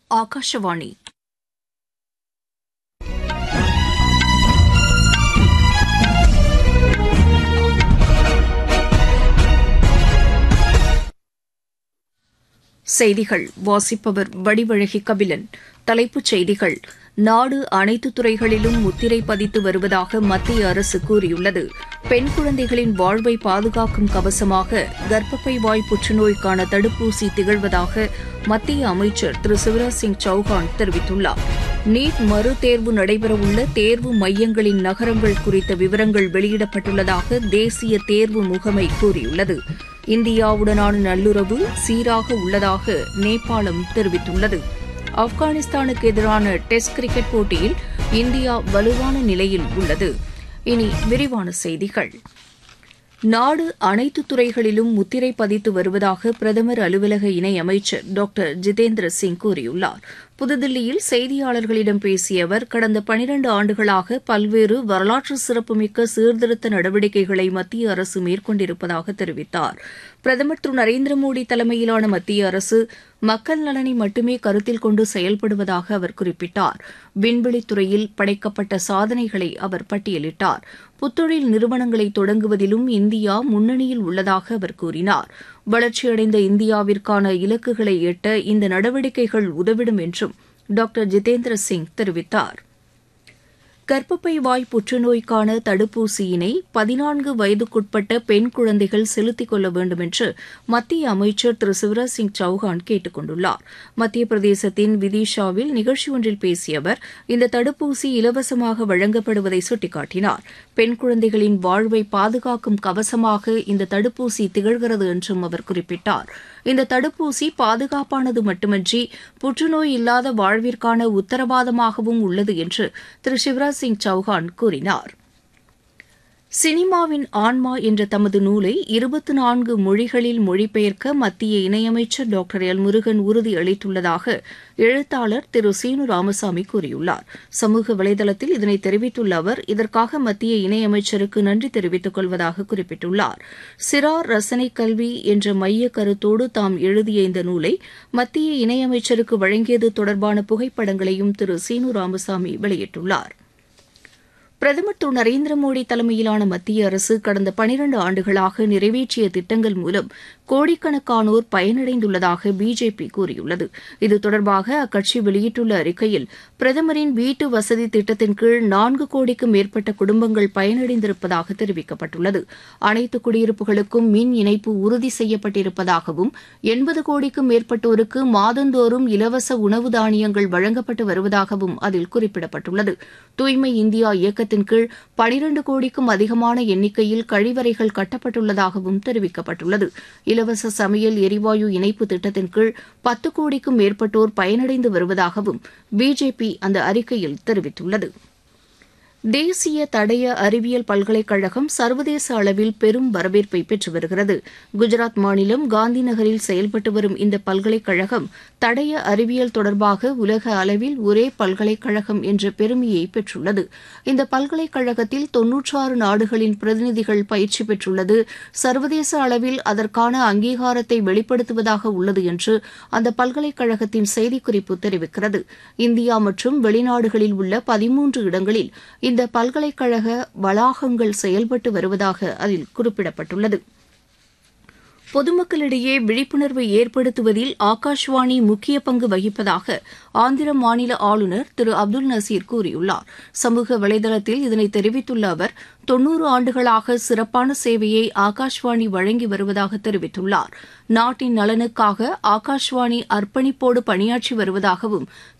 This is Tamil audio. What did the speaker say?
ஆகாஷவாணி செய்திகள் வாசிப்பவர் வடிவழகி கபிலன் தலைப்புச் செய்திகள் நாடு அனைத்து துறைகளிலும் முத்திரை பதித்து வருவதாக மத்திய அரசு கூறியுள்ளது பெண் குழந்தைகளின் வாழ்வை பாதுகாக்கும் கவசமாக கர்ப்பப்பை வாய் புற்றுநோய்க்கான தடுப்பூசி திகழ்வதாக மத்திய அமைச்சர் திரு சிவராஜ் சிங் சௌஹான் தெரிவித்துள்ளார் நீட் மறு தேர்வு நடைபெறவுள்ள தேர்வு மையங்களின் நகரங்கள் குறித்த விவரங்கள் வெளியிடப்பட்டுள்ளதாக தேசிய தேர்வு முகமை கூறியுள்ளது இந்தியாவுடனான நல்லுறவு சீராக உள்ளதாக நேபாளம் தெரிவித்துள்ளது ஆப்கானிஸ்தானுக்கு எதிரான டெஸ்ட் கிரிக்கெட் போட்டியில் இந்தியா வலுவான நிலையில் உள்ளது இனி விரிவான செய்திகள் நாடு அனைத்து துறைகளிலும் முத்திரை பதித்து வருவதாக பிரதமர் அலுவலக இணையமைச்சர் டாக்டர் ஜிதேந்திர சிங் கூறியுள்ளார் புதுதில்லியில் செய்தியாளர்களிடம் பேசிய அவர் கடந்த பனிரண்டு ஆண்டுகளாக பல்வேறு வரலாற்று சிறப்புமிக்க சீர்திருத்த நடவடிக்கைகளை மத்திய அரசு மேற்கொண்டிருப்பதாக தெரிவித்தார் பிரதமர் திரு நரேந்திர மோடி தலைமையிலான மத்திய அரசு மக்கள் நலனை மட்டுமே கருத்தில் கொண்டு செயல்படுவதாக அவர் குறிப்பிட்டார் விண்வெளித்துறையில் படைக்கப்பட்ட சாதனைகளை அவர் பட்டியலிட்டார் புத்தொழில் நிறுவனங்களை தொடங்குவதிலும் இந்தியா முன்னணியில் உள்ளதாக அவர் கூறினார் வளர்ச்சியடைந்த இந்தியாவிற்கான இலக்குகளை எட்ட இந்த நடவடிக்கைகள் உதவிடும் என்றும் டாக்டர் ஜிதேந்திர சிங் தெரிவித்தார் கர்ப்பப்பை வாய் புற்றுநோய்க்கான தடுப்பூசியினை பதினான்கு வயதுக்குட்பட்ட பெண் குழந்தைகள் செலுத்திக் கொள்ள வேண்டும் என்று மத்திய அமைச்சர் திரு சிவராஜ் சிங் சௌஹான் கேட்டுக் கொண்டுள்ளார் மத்திய பிரதேசத்தின் விதிஷாவில் நிகழ்ச்சி ஒன்றில் பேசிய அவர் இந்த தடுப்பூசி இலவசமாக வழங்கப்படுவதை சுட்டிக்காட்டினார் பெண் குழந்தைகளின் வாழ்வை பாதுகாக்கும் கவசமாக இந்த தடுப்பூசி திகழ்கிறது என்றும் அவர் குறிப்பிட்டார் இந்த தடுப்பூசி பாதுகாப்பானது மட்டுமன்றி புற்றுநோய் இல்லாத வாழ்விற்கான உத்தரவாதமாகவும் உள்ளது என்று திரு சிவராஜ் சிங் சௌஹான் கூறினார் சினிமாவின் ஆன்மா என்ற தமது நூலை இருபத்தி நான்கு மொழிகளில் மொழிபெயர்க்க மத்திய இணையமைச்சர் டாக்டர் எல் முருகன் உறுதி அளித்துள்ளதாக எழுத்தாளர் திரு சீனு ராமசாமி கூறியுள்ளார் சமூக வலைதளத்தில் இதனை தெரிவித்துள்ள அவர் இதற்காக மத்திய இணையமைச்சருக்கு நன்றி தெரிவித்துக் கொள்வதாக குறிப்பிட்டுள்ளார் சிறார் ரசனை கல்வி என்ற மைய கருத்தோடு தாம் எழுதிய இந்த நூலை மத்திய இணையமைச்சருக்கு வழங்கியது தொடர்பான புகைப்படங்களையும் திரு சீனு ராமசாமி வெளியிட்டுள்ளார் பிரதமர் திரு நரேந்திர மோடி தலைமையிலான மத்திய அரசு கடந்த பனிரண்டு ஆண்டுகளாக நிறைவேற்றிய திட்டங்கள் மூலம் கோடிக்கணக்கானோர் பயனடைந்துள்ளதாக பிஜேபி கூறியுள்ளது இது தொடர்பாக அக்கட்சி வெளியிட்டுள்ள அறிக்கையில் பிரதமரின் வீட்டு வசதி திட்டத்தின் கீழ் நான்கு கோடிக்கும் மேற்பட்ட குடும்பங்கள் பயனடைந்திருப்பதாக தெரிவிக்கப்பட்டுள்ளது அனைத்து குடியிருப்புகளுக்கும் மின் இணைப்பு உறுதி செய்யப்பட்டிருப்பதாகவும் எண்பது கோடிக்கும் மேற்பட்டோருக்கு மாதந்தோறும் இலவச உணவு தானியங்கள் வழங்கப்பட்டு வருவதாகவும் அதில் குறிப்பிடப்பட்டுள்ளது தூய்மை இந்தியா இயக்கத்தின் கீழ் பனிரண்டு கோடிக்கும் அதிகமான எண்ணிக்கையில் கழிவறைகள் கட்டப்பட்டுள்ளதாகவும் தெரிவிக்கப்பட்டுள்ளது இலவச சமையல் எரிவாயு இணைப்பு திட்டத்தின் கீழ் பத்து கோடிக்கும் மேற்பட்டோர் பயனடைந்து வருவதாகவும் பிஜேபி அந்த அறிக்கையில் தெரிவித்துள்ளது தேசிய தடய அறிவியல் பல்கலைக்கழகம் சர்வதேச அளவில் பெரும் வரவேற்பை பெற்று வருகிறது குஜராத் மாநிலம் காந்தி நகரில் செயல்பட்டு வரும் இந்த பல்கலைக்கழகம் தடய அறிவியல் தொடர்பாக உலக அளவில் ஒரே பல்கலைக்கழகம் என்ற பெருமையை பெற்றுள்ளது இந்த பல்கலைக்கழகத்தில் தொன்னூற்றாறு நாடுகளின் பிரதிநிதிகள் பயிற்சி பெற்றுள்ளது சர்வதேச அளவில் அதற்கான அங்கீகாரத்தை வெளிப்படுத்துவதாக உள்ளது என்று அந்த பல்கலைக்கழகத்தின் செய்திக்குறிப்பு தெரிவிக்கிறது இந்தியா மற்றும் வெளிநாடுகளில் உள்ள பதிமூன்று இடங்களில் இந்த பல்கலைக்கழக வளாகங்கள் செயல்பட்டு வருவதாக அதில் குறிப்பிடப்பட்டுள்ளது பொதுமக்களிடையே விழிப்புணர்வை ஏற்படுத்துவதில் ஆகாஷ்வாணி முக்கிய பங்கு வகிப்பதாக ஆந்திர மாநில ஆளுநர் திரு அப்துல் நசீர் கூறியுள்ளார் சமூக வலைதளத்தில் இதனை தெரிவித்துள்ள அவர் தொன்னூறு ஆண்டுகளாக சிறப்பான சேவையை ஆகாஷ்வாணி வழங்கி வருவதாக தெரிவித்துள்ளார் நாட்டின் நலனுக்காக ஆகாஷ்வாணி அர்ப்பணிப்போடு பணியாற்றி வருவதாகவும்